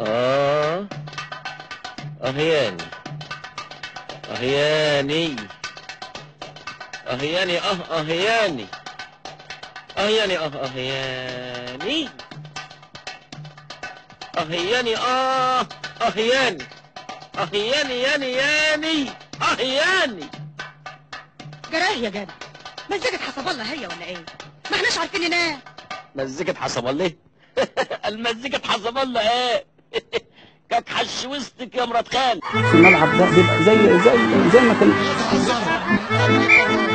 اه اهياني اهياني اهياني اه اهياني اهياني اه اهياني اهياني اه اهياني اهياني ياني ياني اهياني جراه يا جدع مزجت حسب الله هي ولا ايه ما احناش عارفين ننام مزيكة حسب الله المزيكة حسب الله ايه كاك حش وسطك يا مرات خال الملعب ده بيبقى زي زي زي ما كان